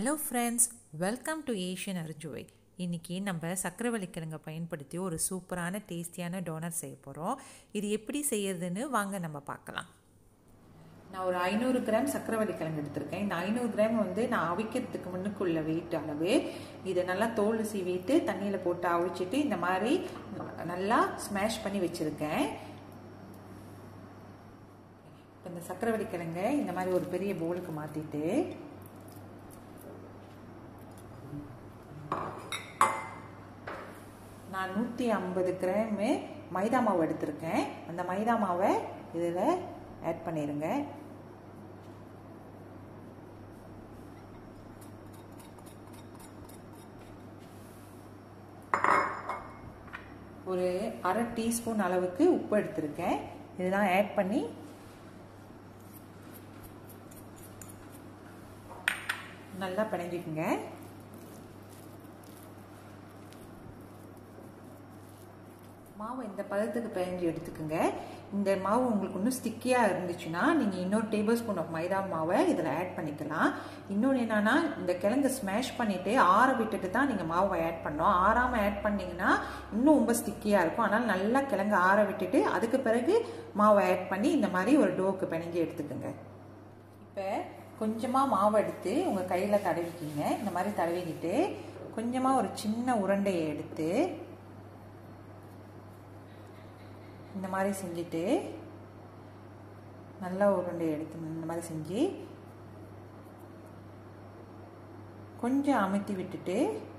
hello friends welcome to Asian அர்ஜுவை இன்றைக்கி நம்ம சக்கரவள்ளி கிழங்கை பயன்படுத்தி ஒரு சூப்பரான டேஸ்டியான டோனட் செய்ய போகிறோம் இது எப்படி செய்யறதுன்னு வாங்க நம்ம பார்க்கலாம் நான் ஒரு ஐநூறு கிராம் சக்கரவள்ளி கிழங்கு எடுத்திருக்கேன் இந்த ஐநூறு கிராம் வந்து நான் அவிக்கிறதுக்கு முன்னுக்குள்ள வெயிட் அளவு இதை நல்லா தோல் சீவிட்டு தண்ணியில் போட்டு அவிச்சிட்டு இந்த மாதிரி நல்லா ஸ்மாஷ் பண்ணி வச்சுருக்கேன் இப்போ இந்த சக்கரவள்ளி கிழங்கை இந்த மாதிரி ஒரு பெரிய பவுலுக்கு மாற்றிட்டு நான் நூற்றி ஐம்பது கிராமு மைதா மாவு எடுத்திருக்கேன் அந்த மைதா மாவை இதில் ஆட் பண்ணிடுங்க ஒரு அரை டீஸ்பூன் அளவுக்கு உப்பு எடுத்திருக்கேன் இதெல்லாம் ஆட் பண்ணி நல்லா பிணைஞ்சிக்கோங்க மாவு இந்த பதத்துக்கு பிணைஞ்சு எடுத்துக்கோங்க இந்த மாவு உங்களுக்கு இன்னும் ஸ்டிக்கியாக இருந்துச்சுன்னா நீங்கள் இன்னொரு டேபிள் ஸ்பூன் ஆஃப் மைதா மாவை இதில் ஆட் பண்ணிக்கலாம் இன்னொன்று என்னன்னா இந்த கிழங்கு ஸ்மேஷ் பண்ணிவிட்டு ஆற விட்டுட்டு தான் நீங்கள் மாவை ஆட் பண்ணோம் ஆறாமல் ஆட் பண்ணிங்கன்னா இன்னும் ரொம்ப ஸ்டிக்கியாக இருக்கும் அதனால் நல்லா கிழங்கு ஆற விட்டுட்டு அதுக்கு பிறகு மாவை ஆட் பண்ணி இந்த மாதிரி ஒரு டோக்கு பிணைஞ்சு எடுத்துக்கோங்க இப்போ கொஞ்சமாக மாவு எடுத்து உங்கள் கையில் தடவிக்கிங்க இந்த மாதிரி தடவிக்கிட்டு கொஞ்சமாக ஒரு சின்ன உருண்டையை எடுத்து இந்த மாதிரி செஞ்சுட்டு நல்லா உருண்டை எடுத்து இந்த மாதிரி செஞ்சு கொஞ்சம் அமுத்தி விட்டுட்டு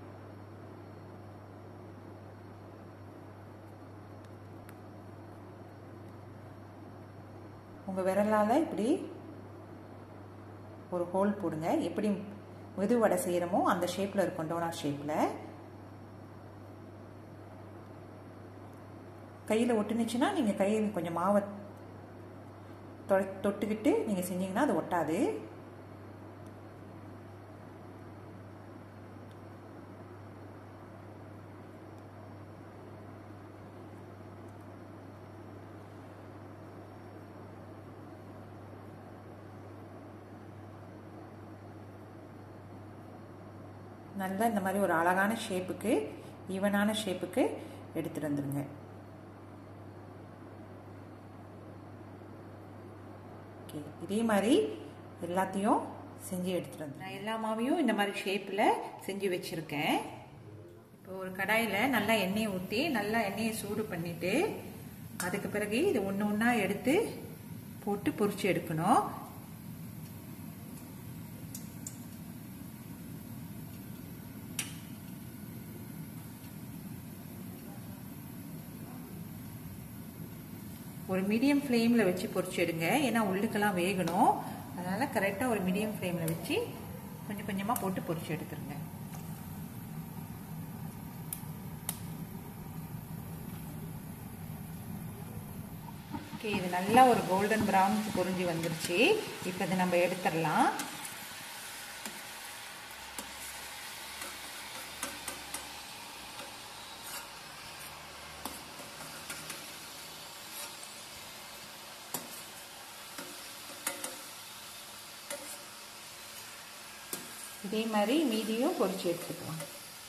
உங்கள் விரலால் இப்படி ஒரு ஹோல் போடுங்க எப்படி மெது வடை செய்கிறோமோ அந்த ஷேப்பில் இருக்கும் டோனார் ஷேப்பில் கையில் ஒட்டுனுச்சுன்னா நீங்கள் கையில் கொஞ்சம் மாவை தொட்டுக்கிட்டு நீங்கள் செஞ்சீங்கன்னா அது ஒட்டாது நல்லா இந்த மாதிரி ஒரு அழகான ஷேப்புக்கு ஈவனான ஷேப்புக்கு எடுத்துகிட்டு வந்துடுங்க ஓகே இதே மாதிரி எல்லாத்தையும் செஞ்சு எடுத்துகிட்டு வந்து நான் எல்லா மாவையும் இந்த மாதிரி ஷேப்பில் செஞ்சு வச்சுருக்கேன் இப்போ ஒரு கடாயில் நல்லா எண்ணெயை ஊற்றி நல்லா எண்ணெயை சூடு பண்ணிவிட்டு அதுக்கு பிறகு இது ஒன்று ஒன்றா எடுத்து போட்டு பொறிச்சு எடுக்கணும் ஒரு மீடியம் ஃப்ளேமில் வச்சு பொறிச்சு எடுங்க ஏன்னா உள்ளுக்கெல்லாம் வேகணும் அதனால் கரெக்டாக ஒரு மீடியம் ஃப்ளேமில் வச்சு கொஞ்சம் கொஞ்சமாக போட்டு பொறிச்சு எடுத்துருங்க ஓகே இது நல்லா ஒரு கோல்டன் ப்ரௌனுக்கு பொறிஞ்சு வந்துருச்சு இப்போ இதை நம்ம எடுத்துடலாம் இதே மாதிரி மீதியும் பொறிச்சு எடுத்துக்கலாம்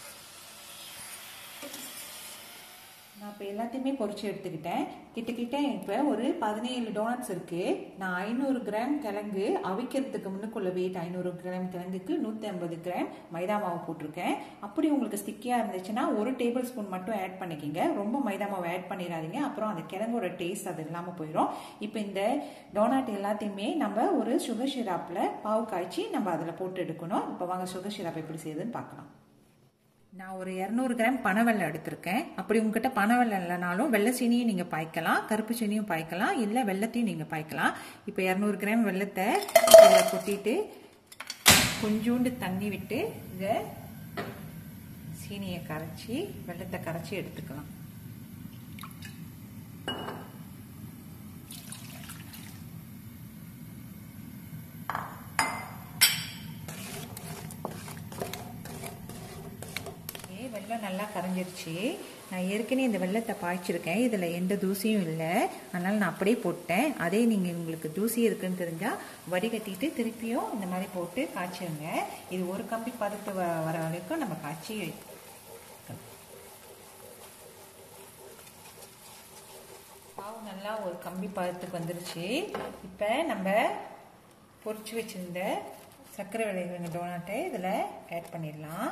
நான் இப்போ எல்லாத்தையுமே பொறிச்சு எடுத்துக்கிட்டேன் கிட்டக்கிட்ட இப்போ ஒரு பதினேழு டோனட்ஸ் இருக்குது நான் ஐநூறு கிராம் கிழங்கு அவிக்கிறதுக்கு முன்னுக்குள்ள வெயிட் ஐநூறு கிராம் கிழங்குக்கு நூற்றி ஐம்பது கிராம் மைதா மாவு போட்டிருக்கேன் அப்படி உங்களுக்கு ஸ்டிக்கியாக இருந்துச்சுன்னா ஒரு டேபிள் ஸ்பூன் மட்டும் ஆட் பண்ணிக்கிங்க ரொம்ப மைதா மாவு ஆட் பண்ணிடாதீங்க அப்புறம் அந்த கிழங்கோட டேஸ்ட் அது இல்லாமல் போயிடும் இப்போ இந்த டோனாட் எல்லாத்தையுமே நம்ம ஒரு சுகர் ஷிராப்பில் பாவு காய்ச்சி நம்ம அதில் போட்டு எடுக்கணும் இப்போ வாங்க சுகர் ஷிராப் எப்படி செய்யுதுன்னு பார்க்கலாம் நான் ஒரு இரநூறு கிராம் பனவெல்லம் எடுத்திருக்கேன் அப்படி உங்ககிட்ட பனவெல்லம் இல்லைனாலும் வெள்ளை சீனியும் நீங்கள் பாய்க்கலாம் கருப்பு சீனியும் பாய்க்கலாம் இல்லை வெள்ளத்தையும் நீங்கள் பாய்க்கலாம் இப்போ இரநூறு கிராம் வெள்ளத்தை இதில் கொட்டிட்டு கொஞ்சோண்டு தண்ணி விட்டு இதை சீனியை கரைச்சி வெள்ளத்தை கரைச்சி எடுத்துக்கலாம் வெள்ளம் நல்லா கரைஞ்சிருச்சு நான் ஏற்கனவே இந்த வெள்ளத்தை பாய்ச்சிருக்கேன் இதில் எந்த தூசியும் இல்லை அதனால் நான் அப்படியே போட்டேன் அதே நீங்கள் உங்களுக்கு தூசி இருக்குன்னு தெரிஞ்சால் வடிகட்டிட்டு திருப்பியும் இந்த மாதிரி போட்டு காய்ச்சிருங்க இது ஒரு கம்பி பதத்து வ வர வரைக்கும் நம்ம காய்ச்சி பாவு நல்லா ஒரு கம்பி பதத்துக்கு வந்துருச்சு இப்போ நம்ம பொரிச்சு வச்சிருந்த சர்க்கரை விளைவுங்க டோனாட்டை இதில் ஆட் பண்ணிடலாம்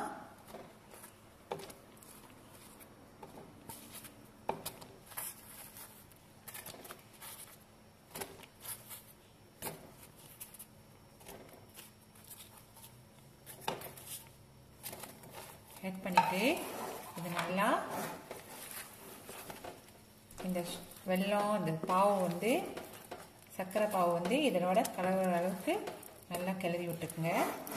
ஆட் பண்ணிட்டு இது நல்லா இந்த வெல்லம் இந்த பாவு வந்து சர்க்கரை பாவு வந்து இதனோட கலவர அளவுக்கு நல்லா கிளறி விட்டுக்குங்க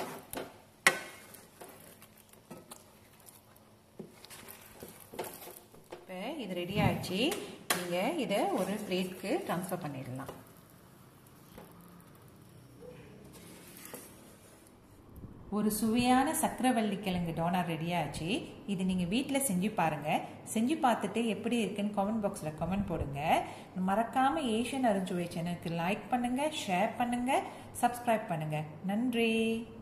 இப்போ இது ரெடி ஆச்சு நீங்கள் இதை ஒரு பிளேட்க்கு ட்ரான்ஸ்ஃபர் பண்ணிடலாம் ஒரு சுவையான சக்கரவள்ளி கிழங்கு டோனார் ரெடியாச்சு இது நீங்கள் வீட்டில் செஞ்சு பாருங்கள் செஞ்சு பார்த்துட்டு எப்படி இருக்குன்னு கமெண்ட் பாக்ஸில் கமெண்ட் போடுங்க மறக்காமல் ஏஷியன் அருஞ்சுவை சேனலுக்கு லைக் பண்ணுங்கள் ஷேர் பண்ணுங்கள் சப்ஸ்கிரைப் பண்ணுங்கள் நன்றி